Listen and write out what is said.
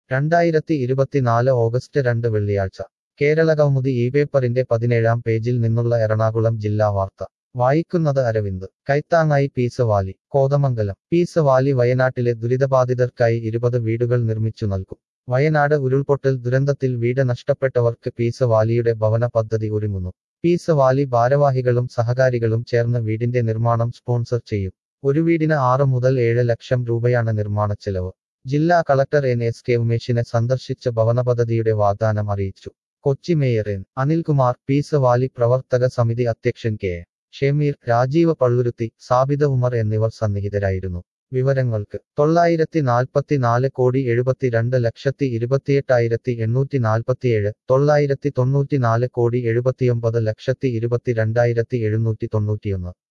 രണ്ടായിരത്തി ഇരുപത്തിനാല് ഓഗസ്റ്റ് രണ്ട് വെള്ളിയാഴ്ച കേരളകൗമുദി ഈ പേപ്പറിന്റെ പതിനേഴാം പേജിൽ നിന്നുള്ള എറണാകുളം ജില്ലാ വാർത്ത വായിക്കുന്നത് അരവിന്ദ് കൈത്താങ്ങായി Peace Valley Kothamangalam Peace Valley വയനാട്ടിലെ ദുരിതബാധിതർക്കായി ഇരുപത് വീടുകൾ നിർമ്മിച്ചു നൽകും വയനാട് ഉരുൾപൊട്ടൽ ദുരന്തത്തിൽ വീട് നഷ്ടപ്പെട്ടവർക്ക് പീസ് വാലിയുടെ ഭവന പദ്ധതി ഒരുങ്ങുന്നു പീസ് വാലി ഭാരവാഹികളും സഹകാരികളും ചേർന്ന് വീടിന്റെ നിർമ്മാണം സ്പോൺസർ ചെയ്യും ഒരു വീടിന് ആറ് മുതൽ ഏഴ് ലക്ഷം രൂപയാണ് നിർമ്മാണ ചെലവ് ജില്ലാ കളക്ടർ എൻ എസ് കെ ഉമേഷിനെ സന്ദർശിച്ച് ഭവന പദ്ധതിയുടെ വാഗ്ദാനം അറിയിച്ചു Kochi mayor N Anilkumar Peace Valley പ്രവർത്തക സമിതി അധ്യക്ഷൻ കെ എ. ഷെമീർ രാജീവ് പള്ളുരുത്തി സാബിത ഉമർ എന്നിവർ സന്നിഹിതരായിരുന്നു വിവരങ്ങൾക്ക് തൊള്ളായിരത്തി നാൽപ്പത്തിനാല് കോടി എഴുപത്തിരണ്ട് ലക്ഷത്തി ഇരുപത്തിയെട്ടായിരത്തി എണ്ണൂറ്റി നാൽപ്പത്തിയേഴ് തൊള്ളായിരത്തി തൊണ്ണൂറ്റിനാല് കോടി എഴുപത്തിയൊമ്പത് ലക്ഷത്തി ഇരുപത്തിരണ്ടായിരത്തി എഴുന്നൂറ്റി തൊണ്ണൂറ്റിയൊന്ന്